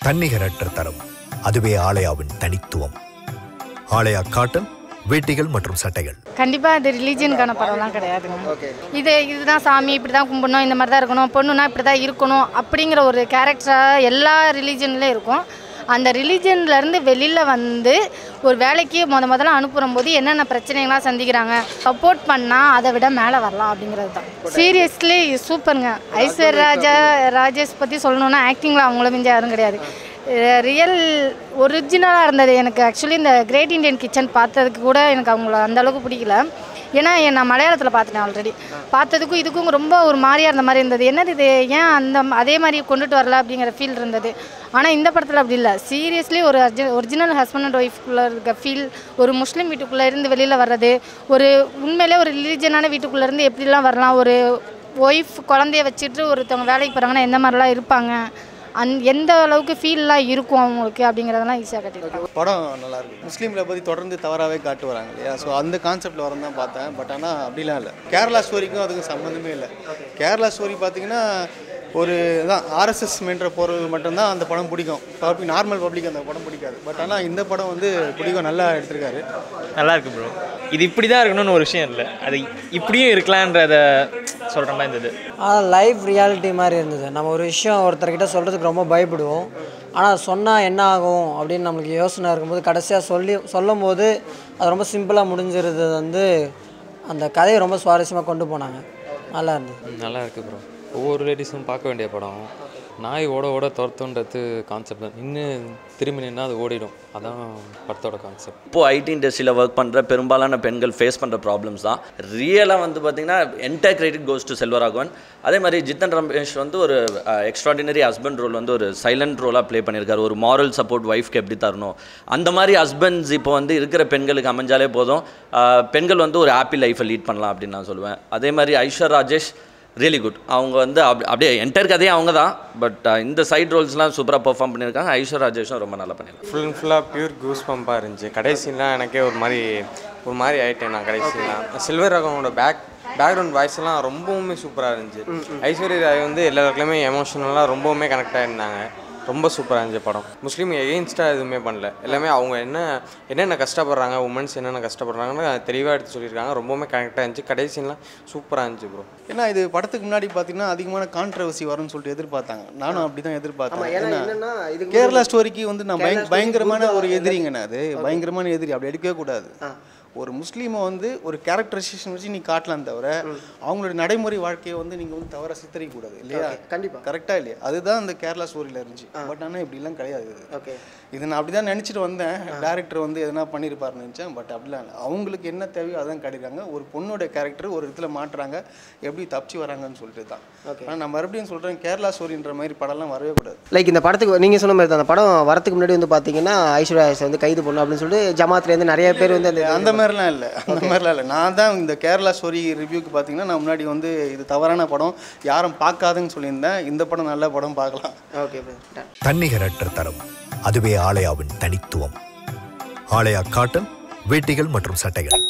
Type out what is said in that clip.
தன்னிகரற்ற தரம் அதுவே ஆலயாவின் தனித்துவம் ஆலயா காட்டன் வேட்டிகள் மற்றும் சட்டைகள் கண்டிப்பாக இது ரிலீஜியனுக்கான படம்லாம் கிடையாதுங்க இது இதுதான் சாமி இப்படி தான் கும்பிடணும் இந்த மாதிரி தான் இருக்கணும் பொண்ணுனா இப்படி தான் இருக்கணும் அப்படிங்கிற ஒரு கேரக்டராக எல்லா ரிலீஜன்லேயும் இருக்கும் அந்த ரிலீஜன்லேருந்து வெளியில் வந்து ஒரு வேலைக்கு முத முதல்ல அனுப்புகிற போது என்னென்ன பிரச்சனைகள்லாம் சந்திக்கிறாங்க சப்போர்ட் பண்ணால் அதை விட மேலே வரலாம் அப்படிங்கிறது தான் சீரியஸ்லி சூப்பருங்க ஐஸ்வர் ராஜா ராஜேஷ் பற்றி சொல்லணுன்னா ஆக்டிங்கில் அவங்கள மிஞ்ச யாரும் கிடையாது ரியல் ஒரிஜினலாக இருந்தது எனக்கு ஆக்சுவலி இந்த கிரேட் இண்டியன் கிச்சன் பார்த்ததுக்கு கூட எனக்கு அவங்கள அந்த அளவுக்கு பிடிக்கல ஏன்னா எ- நான் மலையாளத்தில் பார்த்துட்டேன் ஆல்ரெடி பார்த்ததுக்கும் இதுக்கும் ரொம்ப ஒரு மாதிரியாக இருந்த மாதிரி இருந்தது என்னது இது ஏன் அந்த அதே மாதிரி கொண்டுட்டு வரல அப்படிங்கிற ஃபீல் இருந்தது ஆனால் இந்த படத்தில் அப்படி இல்லை சீரியஸ்லி ஒரு ஒரிஜினல் ஹஸ்பண்ட் அண்ட் ஒய்ஃப்குள்ளே இருக்க ஃபீல் ஒரு முஸ்லீம் வீட்டுக்குள்ளே இருந்து வெளியில் வர்றது ஒரு உண்மையிலே ஒரு ரிலீஜனான வீட்டுக்குள்ளே இருந்து எப்படிலாம் வரலாம் ஒரு ஒய்ஃப் குழந்தைய வச்சுட்டு ஒருத்தவங்க வேலைக்கு போகிறாங்கன்னா எந்த மாதிரிலாம் இருப்பாங்க அந் எந்த அளவுக்கு ஃபீல்லாம் இருக்கும் அவங்களுக்கு அப்படிங்கிறதெல்லாம் ஈஸியாக கட்டியிருக்காங்க படம் நல்லா இருக்கு முஸ்லீம்களை பற்றி தொடர்ந்து தவறாகவே காட்டு வராங்க இல்லையா ஸோ அந்த கான்செப்டில் வரணும் தான் பார்த்தேன் பட் ஆனால் அப்படிலாம் இல்லை கேரளா ஸ்டோரிக்கும் அதுக்கும் சம்மந்தமே இல்லை கேரளா ஸ்டோரி பார்த்தீங்கன்னா ஒரு தான் ஆர்எஸ்எஸ் மென்ற போகிறவர்கள் மட்டும்தான் அந்த படம் பிடிக்கும் பப்ளிக் நார்மல் பப்ளிக் அந்த படம் பிடிக்காது பட் ஆனால் இந்த படம் வந்து பிடிக்கும் நல்லா எடுத்திருக்காரு நல்லா இருக்கு ப்ரோ இது இப்படி தான் இருக்கணும்னு ஒரு விஷயம் இல்லை அது இப்படியும் இருக்கலான்றத சொல்கிற மாதிரி இருந்தது ஆனால் லைஃப் ரியாலிட்டி மாதிரி இருந்தது நம்ம ஒரு விஷயம் ஒருத்தர்கிட்ட சொல்கிறதுக்கு ரொம்ப பயப்படுவோம் ஆனால் சொன்னால் என்ன ஆகும் அப்படின்னு நம்மளுக்கு யோசனை இருக்கும்போது கடைசியாக சொல்லி சொல்லும் போது அது ரொம்ப சிம்பிளாக முடிஞ்சிருது வந்து அந்த கதையை ரொம்ப சுவாரஸ்யமாக கொண்டு போனாங்க நல்லா இருந்தது நல்லா இருக்கு ப்ரோ ஒவ்வொரு லேடிஸும் பார்க்க வேண்டிய படம் நாய் ஓட ஓட துரத்துன்றது கான்செப்ட் தான் நின்று திரும்பி நின்னா அது ஓடிடும் அதான் படத்தோட கான்செப்ட் இப்போ ஐடி இண்டஸ்ட்ரியில் ஒர்க் பண்ணுற பெரும்பாலான பெண்கள் ஃபேஸ் பண்ணுற ப்ராப்ளம்ஸ் தான் ரியலாக வந்து பார்த்தீங்கன்னா entire credit goes to Selvaraghavan அதே மாதிரி ஜித்தன் ரமேஷ் வந்து ஒரு எக்ஸ்ட்ராடினரி ஹஸ்பண்ட் ரோல் வந்து ஒரு சைலண்ட் ரோலாக ப்ளே பண்ணியிருக்காரு ஒரு மாரல் சப்போர்ட் ஒய்ஃப்க்கு எப்படி தரணும் அந்த மாதிரி ஹஸ்பண்ட்ஸ் இப்போ வந்து இருக்கிற பெண்களுக்கு அமைஞ்சாலே போதும் அஹ், பெண்கள் வந்து ஒரு ஹாப்பி லைஃப்பை லீட் பண்ணலாம் அப்படின்னு நான் சொல்லுவேன் அதே மாதிரி ஐஸ்வர் ராஜேஷ் ரியலி குட் அவங்க வந்து அப் அப்படியே என்டையர் கதையே அவங்க தான் பட் இந்த சைட் ரோல்ஸ்லாம் சூப்பராக பெர்ஃபார்ம் பண்ணியிருக்காங்க ஐஸ்வர் ராஜேஷும் ரொம்ப நல்லா பண்ணியிருக்காங்க ஃபுல் அண்ட் ஃபுல்லாக பியூர் கூஸ் பம்பாக இருந்துச்சு கடைசிலாம் எனக்கே ஒரு மாதிரி ஒரு மாதிரி ஆயிட்டேன் நான் கடைசிலாம் சில்வர் ரகமோட பேக் பேக்ரவுண்ட் வாய்ஸ் எல்லாம் ரொம்பவுமே சூப்பராக இருந்துச்சு ஐஸ்வர்யா ராய் வந்து எல்லாருக்குமே எமோஷனலாக ரொம்பவுமே கனெக்ட் ஆயிருந்தாங்க ரொம்ப சூப்பராக இருந்துச்சு படம் முஸ்லீம் எகெயின்ஸ்டாக எதுவுமே பண்ணல எல்லாமே அவங்க என்ன என்னென்ன கஷ்டப்படுறாங்க உமன்ஸ் என்னென்ன கஷ்டப்படுறாங்கன்னு தெளிவாக எடுத்து சொல்லியிருக்காங்க ரொம்பவுமே கனெக்டாக இருந்துச்சு கடைசிலாம் சூப்பராக இருந்துச்சு ப்ரோ ஏன்னா இது படத்துக்கு முன்னாடி பார்த்தீங்கன்னா அதிகமான கான்ட்ரவர்சி வரும்னு சொல்லிட்டு எதிர்பார்த்தாங்க நானும் அப்படி தான் எதிர்பார்த்தேன் ஏன்னா கேரளா ஸ்டோரிக்கு வந்து நான் பயங்க பயங்கரமான ஒரு எதிரிங்கண்ணா அது பயங்கரமான எதிரி அப்படி எடுக்கவே கூடாது ஒரு முஸ்லீமை வந்து ஒரு கேரக்டரைசேஷன் வச்சு நீ காட்டலாம் தவிர அவங்களோட நடைமுறை வாழ்க்கையை வந்து நீங்கள் வந்து தவற சித்தரிக்க கூடாது இல்லையா கண்டிப்பாக கரெக்டாக இல்லையா அதுதான் அந்த கேரளா ஸ்டோரியில் இருந்துச்சு பட் ஆனால் இப்படிலாம் கிடையாது இது ஓகே இது நான் அப்படி தான் நினச்சிட்டு வந்தேன் டேரக்டர் வந்து எதனா பண்ணியிருப்பாருன்னு நினச்சேன் பட் அப்படிலாம் இல்லை அவங்களுக்கு என்ன தேவையோ அதான் காட்டியிருக்காங்க ஒரு பொண்ணோட கேரக்டர் ஒரு இடத்துல மாட்டுறாங்க எப்படி தப்பிச்சு வராங்கன்னு சொல்லிட்டு தான் ஆனால் நான் மறுபடியும் சொல்கிறேன் கேரளா ஸ்டோரின்ற மாதிரி படம்லாம் வரவே கூடாது லைக் இந்த படத்துக்கு நீங்கள் சொன்ன மாதிரி தான் அந்த படம் வரத்துக்கு முன்னாடி வந்து பார்த்தீங்கன்னா ஐஸ்வர்யா ராஜேஷ் வந்து கைது பண்ணணும் அப்படின்னு சொல்லிட்டு ஜமாத்லேருந்து நிறைய பேர் வந்து அந்த அந்த மாதிரிலாம் இல்லை அந்த மாதிரிலாம் இல்லை நான் தான் இந்த கேரளா ஸ்டோரி ரிவ்யூக்கு பார்த்தீங்கன்னா நான் முன்னாடி வந்து இது தவறான படம் யாரும் பார்க்காதுன்னு சொல்லியிருந்தேன் இந்த படம் நல்ல படம் பார்க்கலாம் ஓகே தன்னிகரற்ற தரம் அதுவே ஆலயாவின் தனித்துவம் ஆலயா காட்டன் வேட்டிகள் மற்றும் சட்டைகள்